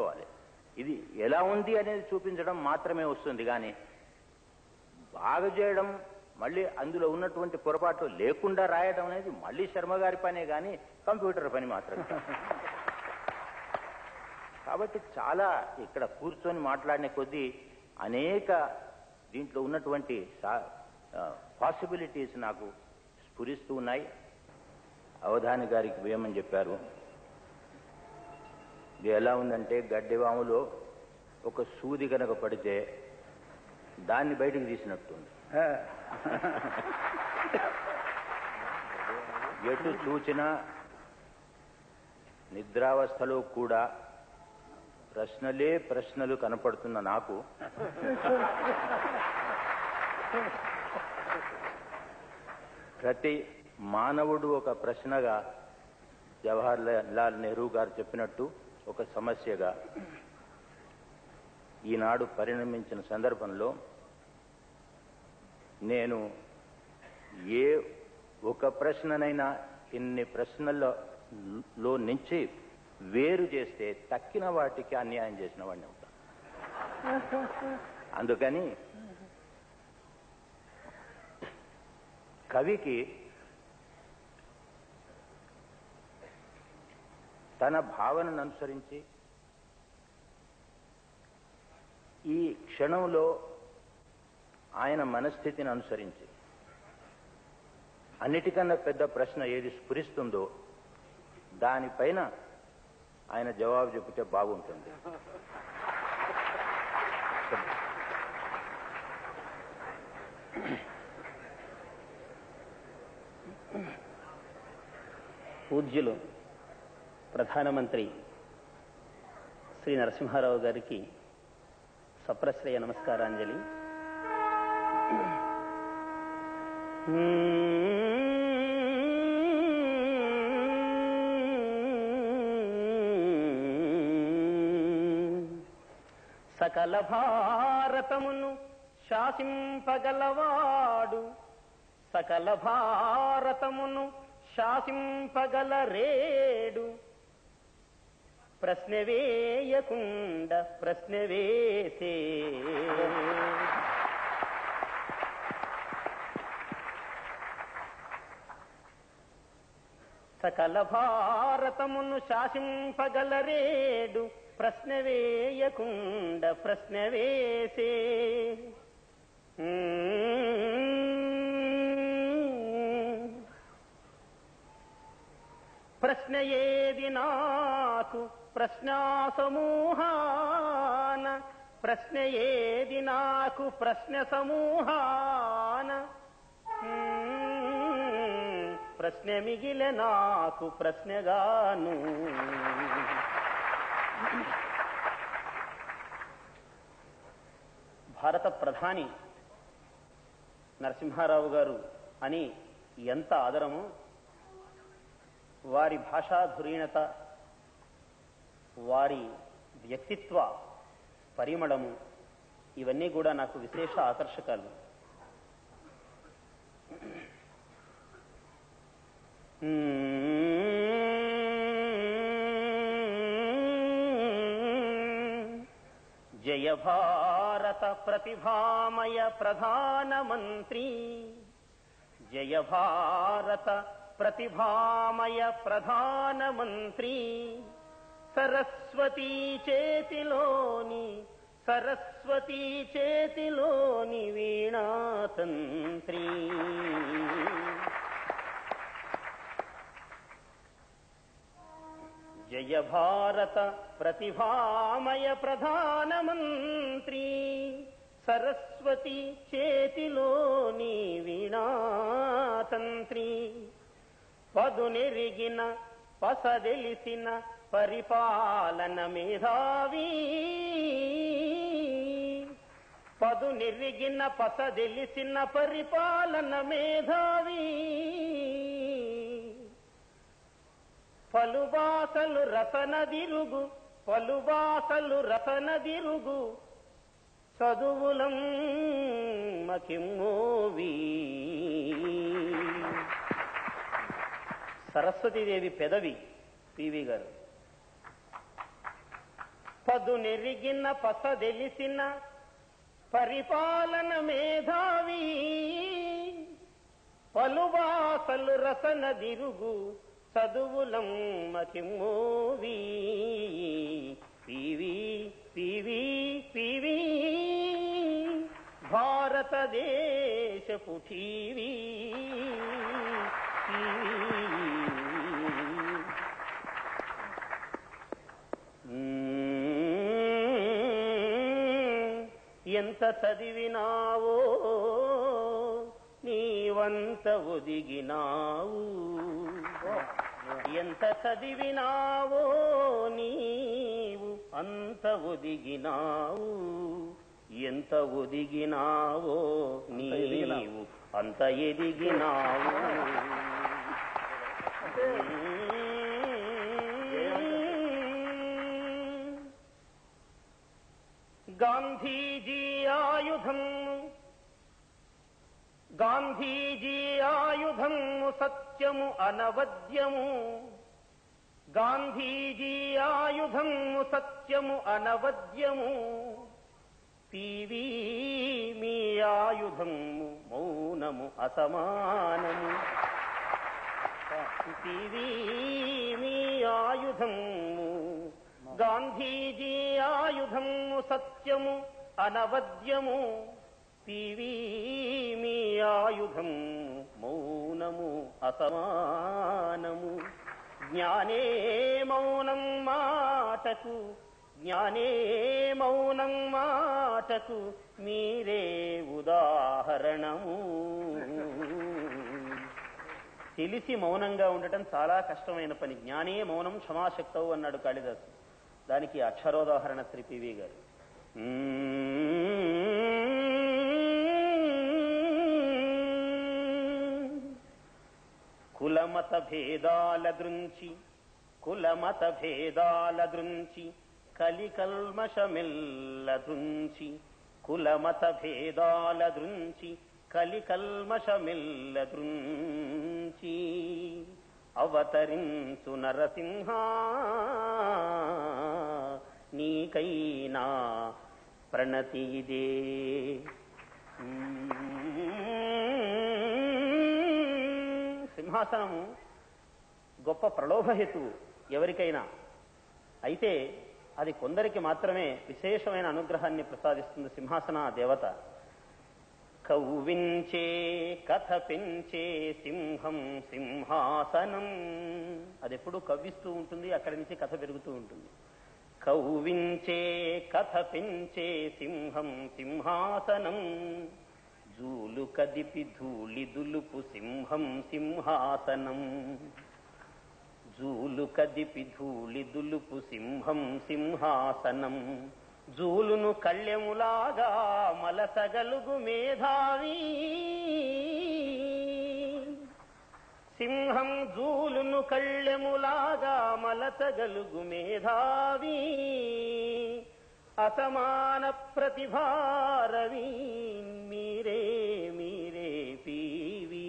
నేర్చుకోవాలి ఇది ఎలా ఉంది అనేది చూపించడం మాత్రమే వస్తుంది కానీ బాగా చేయడం మళ్ళీ అందులో ఉన్నటువంటి పొరపాట్లు లేకుండా రాయడం అనేది మళ్ళీ శర్మ గారి పనే కానీ కంప్యూటర్ పని మాత్రమే కాదు. కాబట్టి చాలా ఇక్కడ కూర్చొని మాట్లాడిన కొద్దీ అనేక దీంట్లో ఉన్నటువంటి పాసిబిలిటీస్ నాకు స్ఫురిస్తూ ఉన్నాయి అవధాని గారికి వేయమని చెప్పారు ఇది ఎలా ఉందంటే గడ్డివాములో ఒక సూది కనుక పడితే దాన్ని బయటికి తీసినట్టుంది ఎటు చూచినా నిద్రావస్థలో కూడా ప్రశ్నలే ప్రశ్నలు కనపడుతున్న నాకు ప్రతి మానవుడు ఒక ప్రశ్నగా జవహర్ లాల్ నెహ్రూ గారు చెప్పినట్టు ఒక సమస్యగా ఈనాడు పరిణమించిన సందర్భంలో నేను ఏ ఒక ప్రశ్ననైనా ఇన్ని ప్రశ్నల్లో లో నుంచి వేరు చేస్తే తక్కిన వాటికి అన్యాయం చేసిన వాడిని అవుతాను అందుకని కవికి తన భావనను అనుసరించి ఈ క్షణంలో ఆయన మనస్థితిని అనుసరించి అన్నిటికన్నా పెద్ద ప్రశ్న ఏది స్ఫురిస్తుందో దానిపైన ఆయన జవాబు చెబితే బాగుంటుంది పూజ్యులు ప్రధానమంత్రి శ్రీ నరసింహారావు గారికి సప్రశ్రయ నమస్కారాంజలి సకల భారతమును శాసింపగలవాడు సకల భారతమును శాసింపగల రేడు ప్రశ్న వేయకుండ ప్రశ్న వేసే సకల భారతమును శాసింపగల రేడు ప్రశ్న వేయకుండ ప్రశ్న వేసే ప్రశ్న ఏది నాకు ప్రశ్నా సమూహాన ప్రశ్న ఏది నాకు ప్రశ్న సమూహాన మ్మ్. ప్రశ్న మిగిలే నాకు ప్రశ్నగాను భారత ప్రధాని నరసింహారావు గారు అని ఎంత ఆదరమో వారి భాషా ధురీణత వారి వ్యక్తిత్వ పరిమళము ఇవన్నీ కూడా నాకు విశేష ఆకర్షకాలు జయ భారత ప్రతిభామయ ప్రధానమంత్రి జయ భారత ప్రతిభామయ ప్రధానమంత్రి సరస్వతీ చేతిలోని సరస్వతీ చేతిలోని వీణాతంత్రి జయ భారత ప్రతిభామయ ప్రధానమంత్రి సరస్వతి చేతిలోని వీణాతంత్రి పదు నెరిగిన పసదెలిసిన పరిపాలన మేధావి పదు నెరిగిన పసదెలిసిన పరిపాలన మేధావి పలుబాసలు రసనదిరుగు పలుబాసలు రసనదిరుగు చదువులం మకిమ్మోవి సరస్వతీదేవి పెదవి పివి గారు పదు నెరిగిన పసదెలిసిన పరిపాలన మేధావి పలువాసలు రసన దిరుగు చదువులం మకిమోవి పివి పివి పివి భారతదేశపు టీవీ ఎంత చదివినావో నీవంత ఒదిగినావు ఎంత చదివినావో నీవు అంత ఒదిగినావు ఎంత ఒదిగినావో నీవు అంత ఎదిగినావు గాంధీజీ ఆయుధము గాంధీజీ ఆయుధము సత్యము అనవద్యము గాంధీజీ ఆయుధము సత్యము అనవద్యము పీవీ మీ ఆయుధము మౌనము అసమానము పీవీ మీ ఆయుధము గాంధీజీ ఆయుధము సత్యము అనవద్యము పీవీ మీ ఆయుధం మౌనము అసమానము జ్ఞానే మౌనం మాటకు జ్ఞానే మౌనం మాటకు మీరే ఉదాహరణము తెలిసి మౌనంగా ఉండటం చాలా కష్టమైన పని జ్ఞానే మౌనం క్షమాశక్తవు అన్నాడు కాళిదాసు దానికి అక్షరోదాహరణ శ్రీ పివి గారు కులమత భేదాల దృంచి కులమత భేదాల దృంచి కలికల్మషమిల్ల దృంచి కులమత భేదాల దృంచి కలికల్మషమిల్ల దృంచి అవతరించు నరసింహ నీకైనా ప్రణతి ఇదే సింహాసనము గొప్ప ప్రలోభహేతువు ఎవరికైనా అయితే అది కొందరికి మాత్రమే విశేషమైన అనుగ్రహాన్ని ప్రసాదిస్తుంది సింహాసన దేవత కౌవించే కథ పెంచే సింహం సింహాసనం అది ఎప్పుడు కవ్విస్తూ ఉంటుంది అక్కడి నుంచి కథ పెరుగుతూ ఉంటుంది కౌవించే కథ పెంచే సింహం సింహాసనం జూలు కదిపి ధూళి దులుపు సింహం సింహాసనం జూలు కదిపి ధూళి దులుపు సింహం సింహాసనం జూలును కళ్ళెములాగా మలసగలుగు మేధావి సింహం జూలును కళ్ళెములాగా మలసగలుగు మేధావి అసమాన ప్రతిభారవి మీరే మీరే పీవి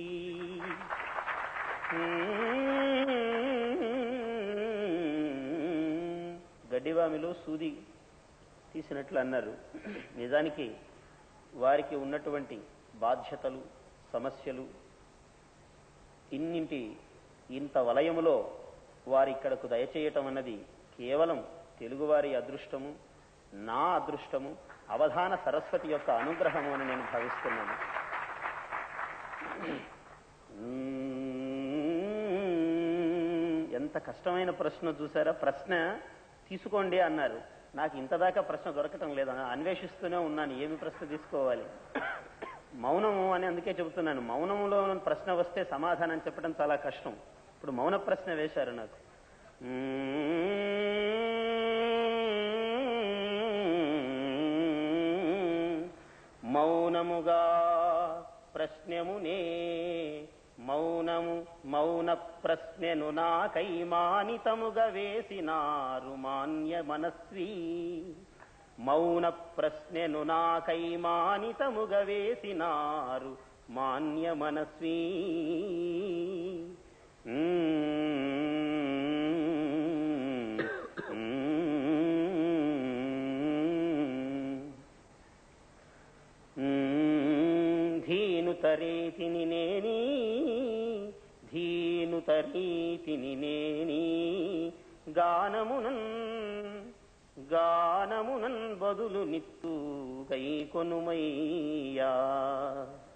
గడ్డివామిలో సూది తీసినట్లు అన్నారు నిజానికి వారికి ఉన్నటువంటి బాధ్యతలు సమస్యలు ఇన్నింటి ఇంత వలయములో వారి ఇక్కడకు దయచేయటం అన్నది కేవలం తెలుగువారి అదృష్టము నా అదృష్టము అవధాన సరస్వతి యొక్క అనుగ్రహము అని నేను భావిస్తున్నాను ఎంత కష్టమైన ప్రశ్న చూసారా ప్రశ్న తీసుకోండి అన్నారు నాకు ఇంతదాకా ప్రశ్న దొరకటం లేదు అన్వేషిస్తూనే ఉన్నాను ఏమి ప్రశ్న తీసుకోవాలి మౌనము అని అందుకే చెబుతున్నాను మౌనములో ప్రశ్న వస్తే సమాధానం చెప్పడం చాలా కష్టం ఇప్పుడు మౌన ప్రశ్న వేశారు నాకు మౌనముగా ప్రశ్నమునే మౌనము మౌన ప్రశ్నను నాకై మానితముగా వేసినారు మాన్య మనస్వి మౌన ప్రశ్నను నాకై మానితముగా వేసినారు మాన్య మనస్వి మ్మ్. మ్మ్. ధీను తరీతిని నేని ధీను తరీతిని నేని గానమునన్ గానమునన్ బదులు నిత్తు గై కొనుమయ్యా